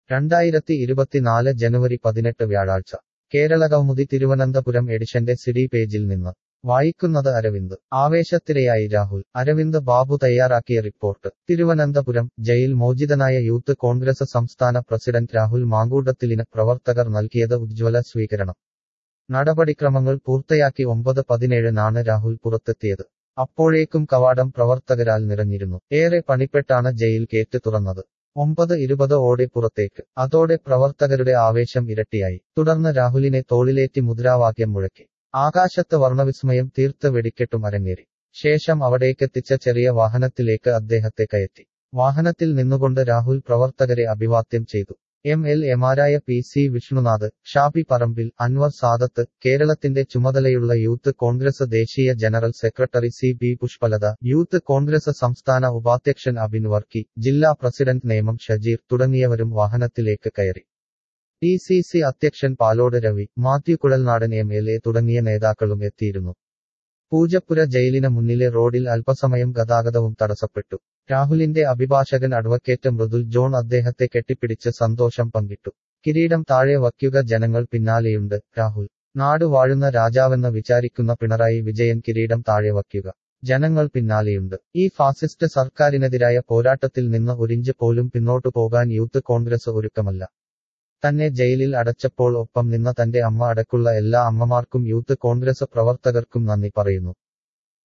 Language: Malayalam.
രണ്ടായിരത്തി ഇരുപത്തിനാല് ജനുവരി പതിനെട്ട് വ്യാഴാഴ്ച കേരള കൗമുദി തിരുവനന്തപുരം എഡിഷന്റെ സിഡി പേജിൽ നിന്ന് വായിക്കുന്നത് അരവിന്ദ് ആവേശത്തിരയായി രാഹുൽ അരവിന്ദ് ബാബു തയ്യാറാക്കിയ റിപ്പോർട്ട് തിരുവനന്തപുരം ജയിൽ മോചിതനായ യൂത്ത് കോൺഗ്രസ് സംസ്ഥാന പ്രസിഡന്റ് രാഹുൽ മാങ്കൂട്ടത്തിലിന് പ്രവർത്തകർ നൽകിയത് ഉജ്ജ്വല സ്വീകരണം നടപടിക്രമങ്ങൾ പൂർത്തിയാക്കി ഒമ്പത് പതിനേഴിനാണ് രാഹുൽ പുറത്തെത്തിയത് അപ്പോഴേക്കും കവാടം പ്രവർത്തകരാൽ നിറഞ്ഞിരുന്നു ഏറെ പണിപ്പെട്ടാണ് ജയിൽ കേറ്റ് തുറന്നത് ഒമ്പത് ഇരുപത് ഓടെ പുറത്തേക്ക് അതോടെ പ്രവർത്തകരുടെ ആവേശം ഇരട്ടിയായി തുടർന്ന് രാഹുലിനെ തോളിലേറ്റി മുദ്രാവാക്യം മുഴക്കി ആകാശത്ത് വർണ്ണവിസ്മയം തീർത്ത് വെടിക്കെട്ടും അരങ്ങേറി ശേഷം അവിടേക്കെത്തിച്ച ചെറിയ വാഹനത്തിലേക്ക് അദ്ദേഹത്തെ കയറ്റി വാഹനത്തിൽ നിന്നുകൊണ്ട് രാഹുൽ പ്രവർത്തകരെ അഭിവാദ്യം ചെയ്തു എം എൽ എമാരായ പി സി വിഷ്ണുനാഥ് ഷാബി പറമ്പിൽ അൻവർ സാദത്ത് കേരളത്തിന്റെ ചുമതലയുള്ള യൂത്ത് കോൺഗ്രസ് ദേശീയ general secretary C B Pushpalatha youth Congress സംസ്ഥാന ഉപാധ്യക്ഷൻ അബിൻ വർക്കി ജില്ലാ പ്രസിഡന്റ് നേമം ഷജീർ തുടങ്ങിയവരും വാഹനത്തിലേക്ക് കയറി ഡി സി സി അധ്യക്ഷൻ Palode Ravi Mathew Kuzhalnadan M L A തുടങ്ങിയ നേതാക്കളും എത്തിയിരുന്നു പൂജപ്പുര ജയിലിന് മുന്നിലെ റോഡിൽ അല്പസമയം ഗതാഗതവും തടസ്സപ്പെട്ടു രാഹുലിന്റെ അഭിഭാഷകൻ അഡ്വക്കേറ്റ് മൃദുൽ ജോൺ അദ്ദേഹത്തെ കെട്ടിപ്പിടിച്ച് സന്തോഷം പങ്കിട്ടു കിരീടം താഴെ വയ്ക്കുക ജനങ്ങൾ പിന്നാലെയുണ്ട് രാഹുൽ നാട് വാഴുന്ന രാജാവെന്ന് വിചാരിക്കുന്ന പിണറായി വിജയൻ കിരീടം താഴെ വയ്ക്കുക ജനങ്ങൾ പിന്നാലെയുണ്ട് ഈ ഫാസിസ്റ്റ് സർക്കാരിനെതിരായ പോരാട്ടത്തിൽ നിന്ന് ഒരിഞ്ച് പോലും പിന്നോട്ടു പോകാൻ യൂത്ത് കോൺഗ്രസ് ഒരുക്കമല്ല തന്നെ ജയിലിൽ അടച്ചപ്പോൾ ഒപ്പം നിന്ന തന്റെ അമ്മ അടക്കുള്ള എല്ലാ അമ്മമാർക്കും യൂത്ത് കോൺഗ്രസ് പ്രവർത്തകർക്കും നന്ദി പറയുന്നു